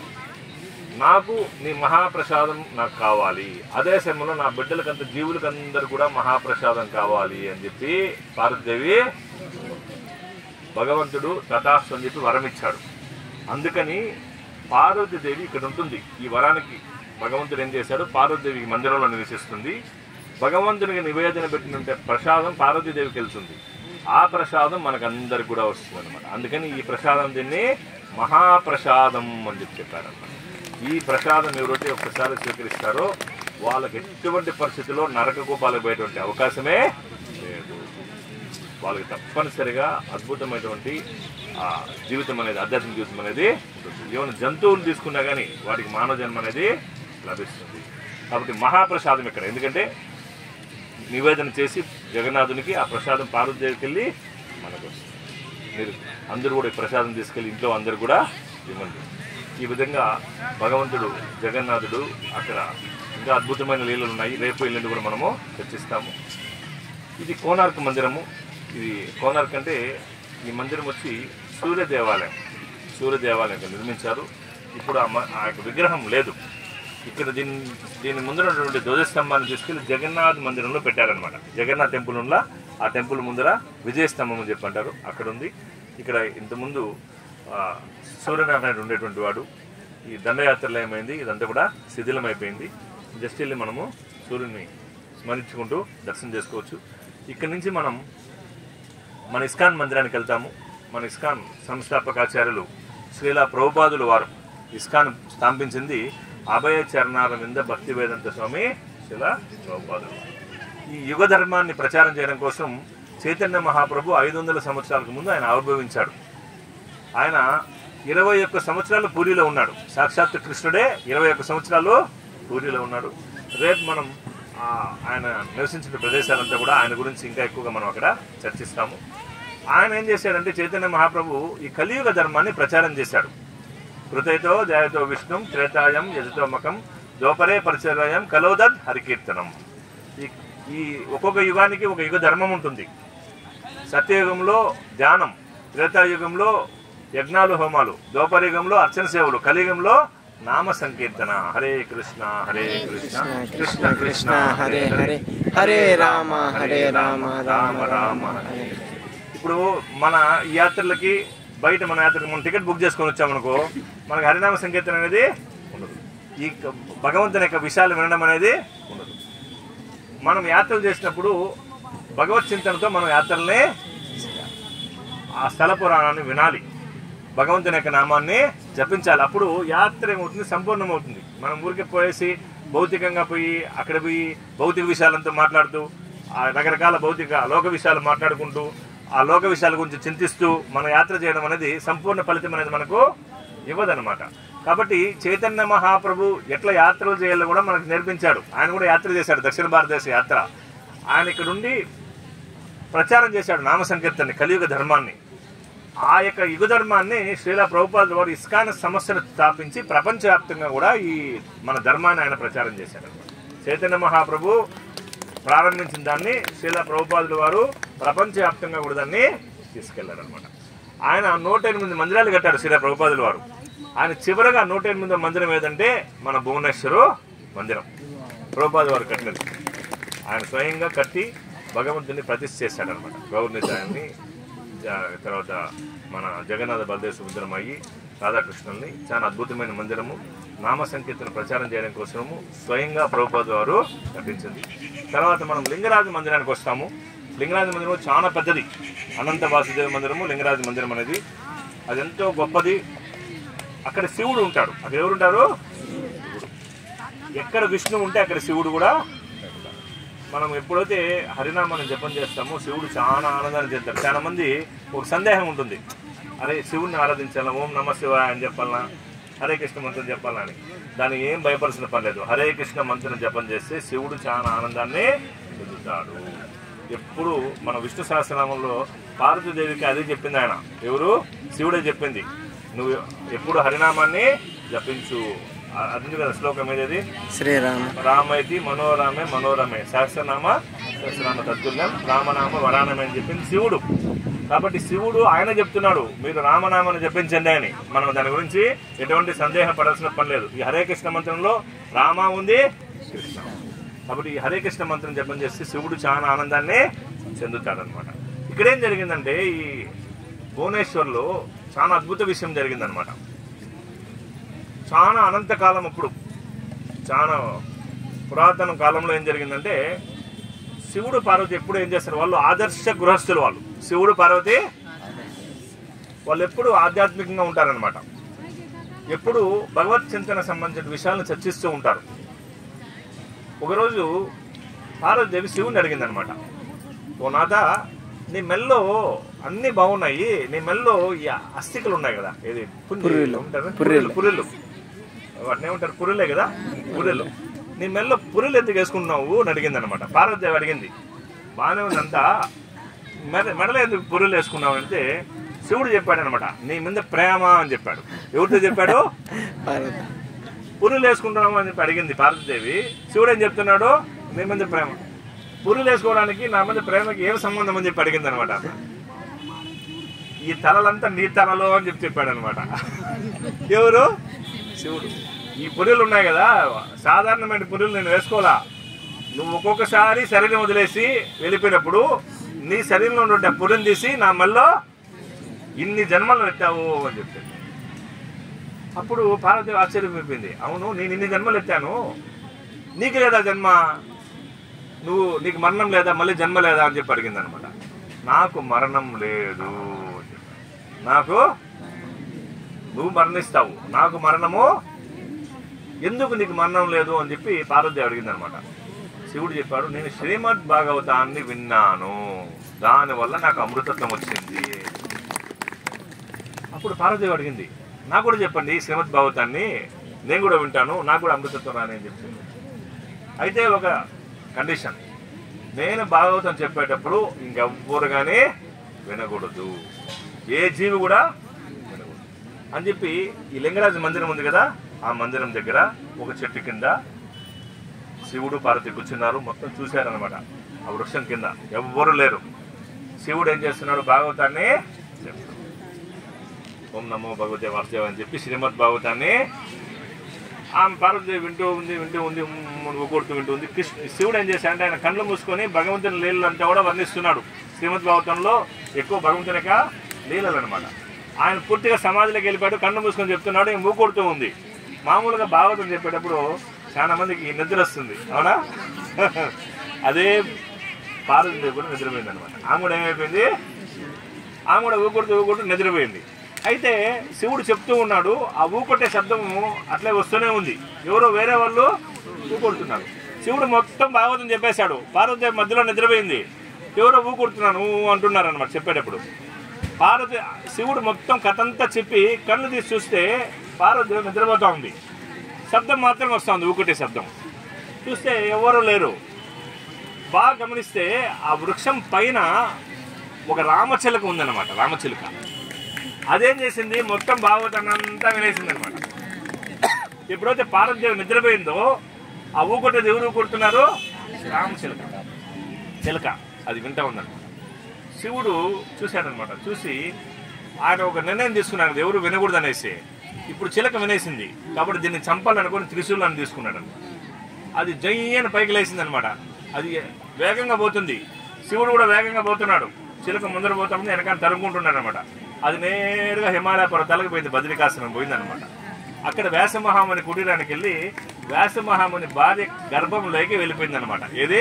నాకు నీ మహాప్రసాదం నాకు కావాలి అదే సమయంలో నా బిడ్డలకంత జీవులకందరూ కూడా మహాప్రసాదం కావాలి అని చెప్పి పార్వతీదేవి భగవంతుడు తథాస్తు అని చెప్పి వరం ఇచ్చాడు అందుకని పార్వతీదేవి ఇక్కడ ఉంటుంది ఈ వరానికి భగవంతుడు ఏం చేశాడు పార్వతీదేవికి మందిరంలో నివసిస్తుంది భగవంతునికి నివేదన పెట్టినంటే ప్రసాదం పార్వతీదేవికి వెళ్తుంది ఆ ప్రసాదం మనకందరికి కూడా వస్తుంది అనమాట అందుకని ఈ ప్రసాదం దీన్ని మహాప్రసాదం అని చెప్పి చెప్పారన్నమాట ఈ ప్రసాదం ఎవరైతే ఒక్కసారి స్వీకరిస్తారో వాళ్ళకి ఎటువంటి పరిస్థితుల్లో నరకకు పాల్గొయేటువంటి అవకాశమే లేదు వాళ్ళకి తప్పనిసరిగా అద్భుతమైనటువంటి ఆ, జీవితం అనేది ఆధ్యాత్మిక జీవితం అనేది ఉంటుంది ఏమైనా జంతువులు తీసుకున్నా కానీ వాటికి మానవ జన్మ అనేది లభిస్తుంది కాబట్టి మహాప్రసాదం ఇక్కడ ఎందుకంటే నివేదన చేసి జగన్నాథునికి ఆ ప్రసాదం పార్వతీదేవికి వెళ్ళి మనకు వస్తుంది మీరు అందరూ కూడా ఈ ప్రసాదం తీసుకెళ్ళి ఇంట్లో అందరూ కూడా ఇవ్వండి ఈ విధంగా భగవంతుడు జగన్నాథుడు అక్కడ ఇంకా అద్భుతమైన లీలలు ఉన్నాయి రేపు ఎల్లుండి కూడా మనము చర్చిస్తాము ఇది కోనార్క్ మందిరము ఇది కోనార్క్ అంటే ఈ మందిరం వచ్చి సూర్య దేవాలయం సూర్య దేవాలయం ఇక్కడ నిర్మించారు ఇప్పుడు ఆ మ- ఆ యొక్క విగ్రహం లేదు ఇక్కడ దీని దీని ముందర ఉన్నటువంటి ధ్వజస్తంభాన్ని తీసుకెళ్లి జగన్నాథ్ మందిరంలో పెట్టారనమాట జగన్నాథ్ టెంపుల్ ఉన్న ఆ టెంపుల్ ముందర విజయస్తంభం అని చెప్పి అంటారు అక్కడ ఉంది ఇక్కడ ఇంతకుముందు ఆ, సూర్యనారాయణ ఉండేటువంటి వాడు ఈ దండయాత్రలో ఏమైంది ఇదంతా కూడా శిథిలమైపోయింది జస్ట్ వెళ్ళి మనము సూర్యుని స్మరించుకుంటూ దర్శనం చేసుకోవచ్చు ఇక్కడ నుంచి మనం మన ఇస్కాన్ మందిరానికి వెళ్తాము మన ఇస్కాన్ సంస్థాపకాచార్యులు శ్రీలా ప్రభుపాదులు వారు ఇస్కాన్ స్థాపించింది అభయ చరణారవింద భక్తి వేదంత స్వామి శ్రీలా ప్రభుపాదులు ఈ యుగ ధర్మాన్ని ప్రచారం చేయడం కోసం చైతన్య మహాప్రభు ఐదు వందల సంవత్సరాలకు ముందు ఆయన ఆవిర్భవించాడు ఆయన ఇరవై ఒక్క సంవత్సరాలు పూరిలో ఉన్నాడు సాక్షాత్ కృష్ణుడే ఇరవై ఒక్క సంవత్సరాలు పూరిలో ఉన్నాడు రేపు మనం ఆ, ఆయన నివసించిన ప్రదేశాలంతా కూడా ఆయన గురించి ఇంకా ఎక్కువగా మనం అక్కడ చర్చిస్తాము ఆయన ఏం చేశాడంటే చైతన్య మహాప్రభు ఈ కలియుగ ధర్మాన్ని ప్రచారం చేశాడు కృతయతో జయతో విష్ణుం త్రేతాయం యజతోమకం దోపరే పరిచర్యం కలోదద్ హరికీర్తనం ఈ ఈ ఒక్కొక్క యుగానికి ఒక యుగ ధర్మం ఉంటుంది సత్యయుగంలో ధ్యానం త్రేతాయుగంలో యజ్ఞాలు హోమాలు ద్వాపరయుగంలో అర్చన సేవలు కలియుగంలో నామ సంకీర్తన హరే కృష్ణ హరే కృష్ణ కృష్ణ కృష్ణ హరే హరే హరే రామ హరే రామ రామ రామ హరే ఇప్పుడు మన ఈ యాత్రలకి బయట మన యాత్రకి మనం టికెట్ బుక్ చేసుకొని వచ్చామనుకో మనకి హరినామ సంకీర్తన అనేది ఉండదు ఈ క- భగవంతుని యొక్క విషయాలు వినడం అనేది ఉండదు మనం యాత్రలు చేసినప్పుడు భగవత్ చింతనతో మనం యాత్రల్ని ఆ స్థల పురాణాన్ని వినాలి భగవంతుని యొక్క నామాన్ని జపించాలి అప్పుడు యాత్ర ఏమవుతుంది సంపూర్ణమవుతుంది మనం ఊరికే పోయేసి భౌతికంగా పోయి అక్కడ పోయి భౌతిక విషయాలంతా మాట్లాడుతూ ఆ రకరకాల భౌతిక లోక విషయాలు మాట్లాడుకుంటూ ఆ లోక విషయాల గురించి చింతిస్తూ మన యాత్ర చేయడం అనేది సంపూర్ణ ఫలితం అనేది మనకు ఇవ్వదన్నమాట కాబట్టి చైతన్య మహాప్రభు ఎట్లా యాత్రలు చేయాలో కూడా మనకు నేర్పించాడు ఆయన కూడా యాత్ర చేశాడు దక్షిణ భారతదేశ యాత్ర ఆయన ఇక్కడ ఉండి ప్రచారం చేశాడు నామ సంకీర్తన్ని కలియుగ ధర్మాన్ని ఆ యొక్క యుగ ధర్మాన్ని శ్రీలా ప్రభుపాద వారు ఇస్కాన్ సంస్థను స్థాపించి ప్రపంచవ్యాప్తంగా కూడా ఈ మన ధర్మాన్ని ఆయన ప్రచారం చేశారు చైతన్య మహాప్రభు ప్రారంభించిన దాన్ని శ్రీలా ప్రభుపాదులు వారు ప్రపంచవ్యాప్తంగా కూడా దాన్ని తీసుకెళ్లారు అనమాట ఆయన నూట ఎనిమిది మందిరాలు కట్టారు శ్రీలా ప్రభుపాదులు వారు ఆయన చివరగా నూట ఎనిమిదో మందిరం ఏదంటే మన భువనేశ్వరు మందిరం ప్రభుపాద వారు కట్టినది ఆయన స్వయంగా కట్టి భగవంతుని ప్రతిష్ఠ చేశాడనమాట గౌరనితాయాన్ని తర్వాత మన జగన్నాథ బలదేవ సుభద్రం అయ్యి రాధాకృష్ణుల్ని చాలా అద్భుతమైన మందిరము నామ సంకీర్తన ప్రచారం చేయడం కోసము స్వయంగా ప్రభుపాద వారు కట్టించింది తర్వాత మనం లింగరాజు మందిరానికి వస్తాము లింగరాజు మందిరం చాలా పెద్దది అనంత వాసుదేవ మందిరము లింగరాజు మందిరం అనేది అది ఎంతో గొప్పది అక్కడ శివుడు ఉంటాడు అక్కడ ఎవరు ఉంటారు శివుడు ఎక్కడ విష్ణువు ఉంటే అక్కడ శివుడు కూడా మనం ఎప్పుడైతే హరినామాన్ని జపం చేస్తామో శివుడు చాలా ఆనందాన్ని చెందాడు చాలా మంది ఒక సందేహం ఉంటుంది అరే శివుడిని ఆరాధించాలా ఓం నమ శివాయ అని చెప్పాలా హరే కృష్ణ మంత్రం చెప్పాలా అని దానికి ఏం భయపడాల్సిన పని లేదు హరే కృష్ణ మంత్రం జపం చేస్తే శివుడు చాలా ఆనందాన్ని పొందుతాడు ఎప్పుడు మన విష్ణు సహస్రనామంలో పార్వతీదేవికి అదే చెప్పింది ఆయన ఎవరు శివుడే చెప్పింది నువ్వు ఎప్పుడు హరినామాన్ని జపించు ఆ- అది ఉంది కదా శ్లోకం ఏది శ్రీరామ రామైతి మనోరమే మనోరమే సహస్రనామ సహస్రనామ తత్తుల్యం రామనామ వరానమే అని చెప్పింది శివుడు కాబట్టి శివుడు ఆయన చెప్తున్నాడు మీరు రామనామాన్ని జపించండి అని మనం దాని గురించి ఎటువంటి సందేహం పడాల్సిన పని లేదు ఈ హరే కృష్ణ మంత్రంలో రామ ఉంది కృష్ణ కాబట్టి ఈ హరే కృష్ణ మంత్రం జపం చేస్తే శివుడు చాలా ఆనందాన్ని చెందుతాడనమాట ఇక్కడేం జరిగిందంటే ఈ భువనేశ్వర్లో చాలా అద్భుత విషయం జరిగిందనమాట చాలా అనంతకాలం అప్పుడు చాలా పురాతన కాలంలో ఏం జరిగిందంటే శివుడు పార్వతి ఎప్పుడు ఏం చేస్తారు వాళ్ళు ఆదర్శ గృహస్థులు వాళ్ళు శివుడు పార్వతి వాళ్ళు ఎప్పుడు ఆధ్యాత్మికంగా ఉంటారనమాట ఎప్పుడు భగవత్ చింతన సంబంధించిన విషయాలను చర్చిస్తూ ఉంటారు ఒకరోజు పార్వతీదేవి శివుని అడిగిందనమాట ఓ నాథ నీ మెల్లో అన్ని బాగున్నాయి నీ మెల్లో ఈ అస్థికలు ఉన్నాయి కదా ఏది పుర్రెలు ఉంటారు పుర్రెలు పుర్రెలు వాటిని ఏమంటారు పుర్రెలే కదా పుర్రెలు నీ మెల్లో పుర్రెలు ఎందుకు వేసుకుంటున్నావు అని అడిగింది అనమాట పార్వతీదేవి అడిగింది బాగానే ఉందంతా మెడ మెడలో ఎందుకు పుర్రెలు వేసుకున్నావు అంటే శివుడు చెప్పాడు అనమాట నీ మీద ప్రేమ అని చెప్పాడు ఎవరితో చెప్పాడు పార్వతి పురులు వేసుకుంటున్నాము అని చెప్పి అడిగింది పార్వతీదేవి శివుడు ఏం చెప్తున్నాడు నీ మీద ప్రేమ పురులు వేసుకోవడానికి నా మీద ప్రేమకి ఏం సంబంధం అని చెప్పి అడిగింది అనమాట ఈ తలలంతా నీ తలలో అని చెప్పి చెప్పాడు అనమాట ఎవరు శివుడు ఈ పురులు ఉన్నాయి కదా సాధారణమైన పురులు నేను వేసుకోవాలా నువ్వు ఒక్కొక్కసారి శరీరం వదిలేసి వెళ్ళిపోయినప్పుడు నీ శరీరంలో ఉండే పురిని తీసి నా మళ్ళీ ఇన్ని జన్మలు పెట్టావు అని చెప్పింది అప్పుడు పార్వతీదేవి ఆశ్చర్యపోయింది అవును నేను ఇన్ని జన్మలు ఎత్తాను నీకు లేదా జన్మ నువ్వు నీకు మరణం లేదా మళ్ళీ జన్మ లేదా అని చెప్పి అడిగింది అనమాట నాకు మరణం లేదు అని చెప్పాడు. నాకు నువ్వు మరణిస్తావు నాకు మరణము ఎందుకు నీకు మరణం లేదు అని చెప్పి పార్వతీదేవి అడిగింది అనమాట శివుడు చెప్పాడు నేను శ్రీమద్ భాగవతాన్ని విన్నాను దానివల్ల నాకు అమృతత్వం వచ్చింది అప్పుడు పార్వదేవి అడిగింది నాకు కూడా చెప్పండి శ్రీమద్ భాగవతాన్ని నేను కూడా వింటాను నాకు కూడా అమృతత్వం రాని అని చెప్పింది అయితే ఒక కండిషన్ నేను భాగవతం చెప్పేటప్పుడు ఇంకెవ్వరు కానీ వినకూడదు ఏ జీవి కూడా వినకూడదు అని చెప్పి ఈ లింగరాజు మందిరం ఉంది కదా ఆ మందిరం దగ్గర ఒక చెట్టు కింద శివుడు పార్వతి కూర్చున్నారు మొత్తం చూశారనమాట ఆ వృక్షం కింద ఎవ్వరు లేరు శివుడు ఏం చేస్తున్నాడు భాగవతాన్ని చెప్తున్నాడు ఓం నమో భగవతే వాసుదేవ అని చెప్పి శ్రీమద్ భాగవతాన్ని ఆమె పార్వతీదేవి వింటూ ఉంది వింటూ ఉంది ఊకొడుతూ వింటూ ఉంది కృష్ణ శివుడు ఏం చేశాడంటే ఆయన కళ్ళు మూసుకొని భగవంతుని లీలలు అంతా కూడా వర్ణిస్తున్నాడు శ్రీమద్ భాగవతంలో ఎక్కువ భగవంతుని యొక్క లీలలు అనమాట ఆయన పూర్తిగా సమాధిలోకి వెళ్ళిపోయాడు కళ్ళు మూసుకొని చెప్తున్నాడు ఈమె ఊకొడుతూ ఉంది మామూలుగా భాగవతం చెప్పేటప్పుడు చాలా మందికి నిద్ర వస్తుంది అవునా అదే పార్వతీదేవి కూడా నిద్రపోయింది అనమాట ఆమె కూడా ఏమైపోయింది ఆమె కూడా ఊకొడుతూ ఊకొడుతూ నిద్రపోయింది అయితే శివుడు చెప్తూ ఉన్నాడు ఆ ఊకొట్టే శబ్దము అట్లే వస్తూనే ఉంది ఎవరో వేరే వాళ్ళు ఊకొడుతున్నారు శివుడు మొత్తం భాగవతం చెప్పేశాడు పార్వతీదేవి మధ్యలో నిద్రపోయింది ఎవరో ఊకొడుతున్నాను ఊ అంటున్నారు అనమాట చెప్పేటప్పుడు పార్వతి శివుడు మొత్తం కథంతా చెప్పి కళ్ళు తీసి చూస్తే పార్వతీదేవి నిద్రపోతా ఉంది శబ్దం మాత్రం వస్తుంది ఊకొట్టే శబ్దం చూస్తే ఎవరు లేరు బాగా గమనిస్తే ఆ వృక్షం పైన ఒక రామచిలుక ఉందన్నమాట రామచిలుక అదేం చేసింది మొత్తం భాగవతాన్ని అంతా వినేసింది అనమాట ఎప్పుడైతే పార్వతీదేవి నిద్రపోయిందో ఆ ఊకొట్టేది ఎవరు కొడుతున్నారు రామచిలుక చిలక అది వింటా ఉందన్నమాట శివుడు చూశాడనమాట చూసి ఆయన ఒక నిర్ణయం తీసుకున్నాడు అది ఎవరు వినకూడదు అనేసి ఇప్పుడు చిలక వినేసింది కాబట్టి దీన్ని చంపాలనుకుని త్రిశూలాన్ని తీసుకున్నాడు అది జయ్యని పైకి లేచింది అనమాట అది వేగంగా పోతుంది శివుడు కూడా వేగంగా పోతున్నాడు చిలక ముందర పోతామని వెనకాల తరుముకుంటున్నాడు అనమాట అది నేరుగా హిమాలయ పర్వతాలకు పోయింది బద్రికాశ్రమం పోయింది అనమాట అక్కడ వ్యాసమహాముని కుటీరానికి వెళ్ళి వ్యాసమహాముని భార్య గర్భంలోకి వెళ్ళిపోయింది అనమాట ఏది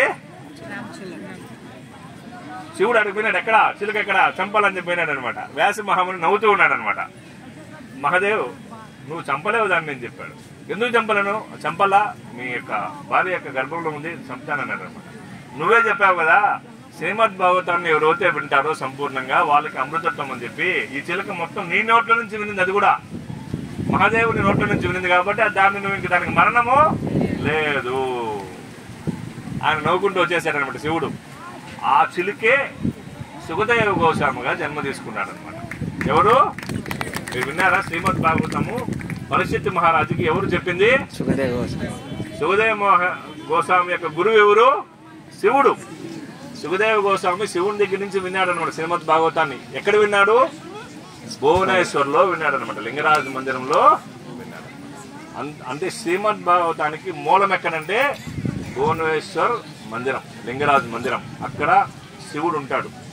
శివుడు అడిగి పోయినాడు ఎక్కడ చిలుక ఎక్కడ చంపాలని చెప్పి పోయినాడు అనమాట వ్యాస మహాముని నవ్వుతూ ఉన్నాడు అనమాట మహాదేవ్ నువ్వు చంపలేవు దాన్ని నేను చెప్పాడు ఎందుకు చంపలేను చంపలా మీ యొక్క భార్య యొక్క గర్భంలో ఉంది చంపుతానన్నాడు అనమాట నువ్వే చెప్పావు కదా శ్రీమద్ భాగవతాన్ని ఎవరైతే వింటారో సంపూర్ణంగా వాళ్ళకి అమృతత్వం అని చెప్పి ఈ చిలక మొత్తం నీ నోట్ల నుంచి వినింది అది కూడా మహాదేవుని నోట్ల నుంచి వినింది కాబట్టి ఆ దాన్ని నువ్వు ఇంక దానికి మరణము లేదు ఆయన నవ్వుకుంటూ వచ్చేసాడనమాట శివుడు ఆ చిలుకే సుఖదేవ గోస్వామిగా జన్మ తీసుకున్నాడు అనమాట ఎవరు మీరు విన్నారా శ్రీమద్ భాగవతము పరిస్థితి మహారాజుకి ఎవరు చెప్పింది సుఖదేవ గోస్వామి సుఖదేవ మోహ- గోస్వామి యొక్క గురువు ఎవరు శివుడు సుఖదేవ గోస్వామి శివుని దగ్గర నుంచి విన్నాడు అనమాట శ్రీమద్ భాగవతాన్ని ఎక్కడ విన్నాడు భువనేశ్వర్లో విన్నాడు అనమాట లింగరాజు మందిరంలో విన్నాడు అన్- అంటే శ్రీమద్ భాగవతానికి మూలం ఎక్కడంటే భువనేశ్వర్ మందిరం లింగరాజు మందిరం అక్కడ శివుడు ఉంటాడు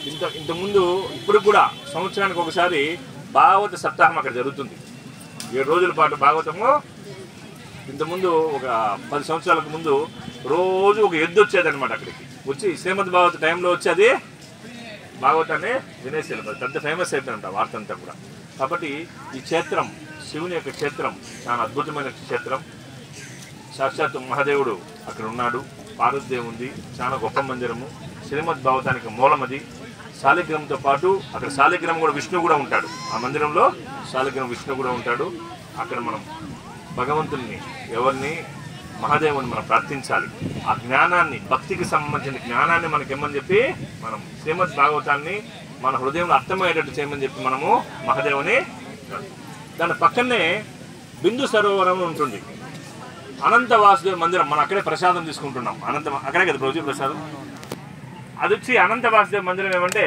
ఇంత ఇంతకుముందు ఇప్పుడు కూడా సంవత్సరానికి ఒకసారి భాగవత సప్తాహం అక్కడ జరుగుతుంది ఏడు రోజుల పాటు భాగవతము ఇంతకుముందు ఒక పది సంవత్సరాలకు ముందు రోజు ఒక ఎద్దు వచ్చేదన్నమాట అక్కడికి వచ్చి శ్రీమద్ భాగవత టైంలో వచ్చి అది భాగవతాన్ని వినేసి వెళ్ళిపోతుంది పెద్ద ఫేమస్ అయిపోయిందంట వార్త అంతా కూడా కాబట్టి ఈ క్షేత్రం శివుని యొక్క క్షేత్రం చాలా అద్భుతమైన క్షేత్రం సాక్షాత్ మహాదేవుడు అక్కడ ఉన్నాడు పార్వతీదేవి ఉంది చాలా గొప్ప మందిరము శ్రీమద్ భాగవతానికి మూలం అది శాలిగ్రహంతో పాటు అక్కడ శాలిగ్రహం కూడా విష్ణు కూడా ఉంటాడు ఆ మందిరంలో శాలిగ్రహం విష్ణు కూడా ఉంటాడు అక్కడ మనం భగవంతుని ఎవరిని మహాదేవుని మనం ప్రార్థించాలి ఆ జ్ఞానాన్ని భక్తికి సంబంధించిన జ్ఞానాన్ని మనకి ఇమ్మని చెప్పి మనం శ్రీమద్ భాగవతాన్ని మన హృదయంలో అర్థమయ్యేటట్టు చేయమని చెప్పి మనము మహాదేవుని దాని పక్కనే బిందు సరోవరం ఉంటుంది అనంత వాసుదేవ మందిరం మనం అక్కడే ప్రసాదం తీసుకుంటున్నాం అనంత అక్కడే కదా రోజు ప్రసాదం అది వచ్చి అనంత వాసుదేవ మందిరం ఏమంటే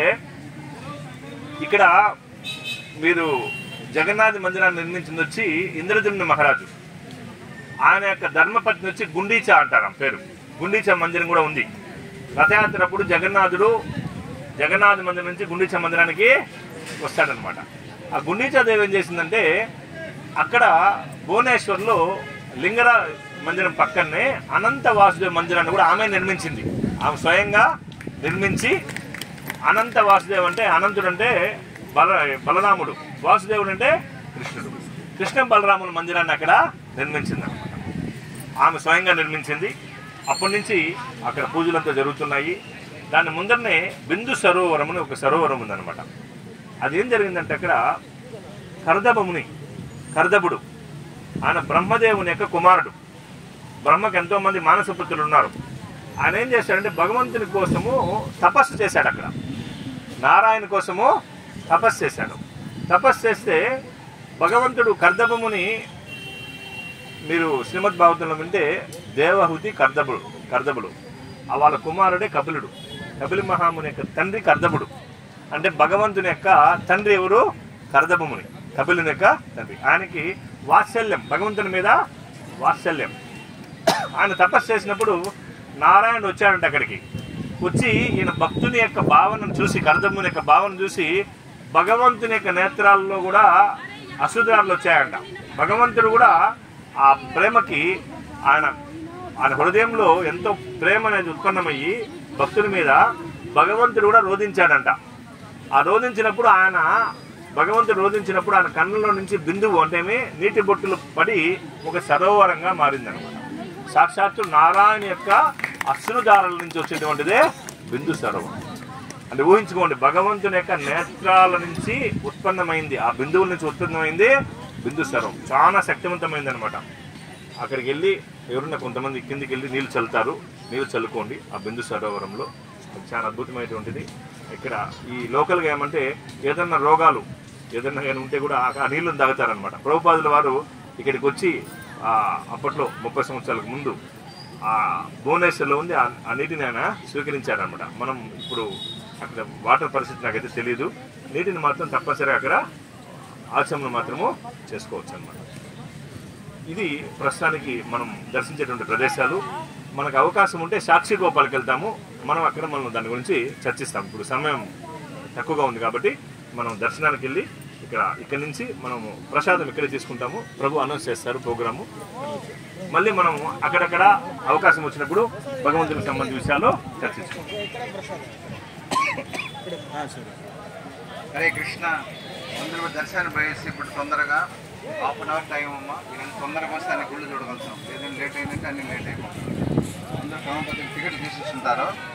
ఇక్కడ మీరు జగన్నాథ్ మందిరాన్ని నిర్మించింది వచ్చి ఇంద్రద్యుమ్న మహారాజు ఆయన యొక్క ధర్మపత్ని వచ్చి గుండీచా అంటారు ఆమె పేరు గుండీచా మందిరం కూడా ఉంది రథయాత్ర అప్పుడు జగన్నాథుడు జగన్నాథ్ మందిరం నుంచి గుండీచా మందిరానికి వస్తాడనమాట ఆ గుండీచా దేవి ఏం చేసిందంటే అక్కడ భువనేశ్వర్లో లింగరా మందిరం పక్కనే అనంత వాసుదేవ మందిరాన్ని కూడా ఆమె నిర్మించింది ఆమె స్వయంగా నిర్మించి అనంత వాసుదేవ్ అంటే అనంతుడు అంటే బల బలరాముడు వాసుదేవుడు అంటే కృష్ణుడు కృష్ణ బలరాముల మందిరాన్ని అక్కడ నిర్మించింది అనమాట ఆమె స్వయంగా నిర్మించింది అప్పటి నుంచి అక్కడ పూజలంతా జరుగుతున్నాయి దాని ముందరనే బిందు సరోవరం అని ఒక సరోవరం ఉందన్నమాట అది ఏం జరిగిందంటే అక్కడ కరదబముని కరదబుడు ఆయన బ్రహ్మదేవుని యొక్క కుమారుడు బ్రహ్మకు ఎంతో మంది మానసపుత్రులు ఉన్నారు ఆయన ఏం చేశాడంటే భగవంతుని కోసము తపస్సు చేశాడు అక్కడ నారాయణ కోసము తపస్సు చేశాడు తపస్సు చేస్తే భగవంతుడు కర్దభముని మీరు శ్రీమద్ భాగవతంలో వింటే దేవహుతి కర్దబుడు కర్దబుడు ఆ వాళ్ళ కుమారుడే కపిలుడు కపిలి మహాముని యొక్క తండ్రి కర్దబుడు అంటే భగవంతుని యొక్క తండ్రి ఎవరు కర్దభముని కపిలుని యొక్క తండ్రి ఆయనకి వాత్సల్యం భగవంతుని మీద వాత్సల్యం ఆయన తపస్సు చేసినప్పుడు నారాయణుడు వచ్చాడంట అక్కడికి వచ్చి ఈయన భక్తుని యొక్క భావనను చూసి కర్దముని యొక్క భావన చూసి భగవంతుని యొక్క నేత్రాల్లో కూడా అసుధారులు వచ్చాయంట భగవంతుడు కూడా ఆ ప్రేమకి ఆయన ఆయన హృదయంలో ఎంతో ప్రేమ అనేది ఉత్పన్నమయ్యి భక్తుని మీద భగవంతుడు కూడా రోధించాడంట ఆ రోధించినప్పుడు ఆయన భగవంతుడు రోధించినప్పుడు ఆయన కన్నులో నుంచి బిందువు అంటేమి నీటి బొట్టులు పడి ఒక సరోవరంగా మారిందనమాట సాక్షాత్తు నారాయణ యొక్క అశ్రుధారల నుంచి వచ్చేటువంటిదే బిందు సరోవరం అంటే ఊహించుకోండి భగవంతుని యొక్క నేత్రాల నుంచి ఉత్పన్నమైంది ఆ బిందువుల నుంచి ఉత్పన్నమైంది బిందు సరోవరం చాలా శక్తివంతమైంది అనమాట అక్కడికి వెళ్ళి ఎవరున్నా కొంతమంది కిందికి వెళ్ళి నీళ్ళు చల్లుతారు నీళ్ళు చల్లుకోండి ఆ బిందు సరోవరంలో అది చాలా అద్భుతమైనటువంటిది ఇక్కడ ఈ లోకల్గా ఏమంటే ఏదన్నా రోగాలు ఏదన్నా కానీ ఉంటే కూడా ఆ- ఆ నీళ్ళని తాగుతారనమాట ప్రభుపాదుల వారు ఇక్కడికి వచ్చి ఆ, అప్పట్లో ముప్పై సంవత్సరాలకు ముందు ఆ భువనేశ్వర్లో ఉంది ఆ- ఆ నీటిని ఆయన స్వీకరించారనమాట మనం ఇప్పుడు అక్కడ వాటర్ పరిస్థితి నాకైతే తెలియదు నీటిని మాత్రం తప్పనిసరిగా అక్కడ ఆచమనం మాత్రము చేసుకోవచ్చు అనమాట ఇది ప్రస్తుతానికి మనం దర్శించేటువంటి ప్రదేశాలు మనకు అవకాశం ఉంటే సాక్షి గోపాలకి వెళ్తాము మనం అక్కడ మనం దాని గురించి చర్చిస్తాం ఇప్పుడు సమయం తక్కువగా ఉంది కాబట్టి మనం దర్శనానికి వెళ్ళి ఇక్కడ ఇక్కడ నుంచి మనము ప్రసాదం ఇక్కడే తీసుకుంటాము ప్రభు అనౌన్స్ చేస్తారు ప్రోగ్రాము మళ్ళీ మనం అక్కడక్కడ అవకాశం వచ్చినప్పుడు భగవంతునికి సంబంధించిన విషయాలు చర్చించుకుంటాం హరే కృష్ణ అందరూ దర్శనం పోయేసి ఇప్పుడు తొందరగా హాఫ్ అన్ అవర్ టైం అమ్మా నేను తొందరగా వస్తే అన్ని గుళ్ళు చూడగలుగుతాం ఏదైనా లేట్ అయిందంటే అన్ని లేట్ అయిపోతుంది అందరూ క్రమపద్ధతి టికెట్ తీసేస్తుంటారు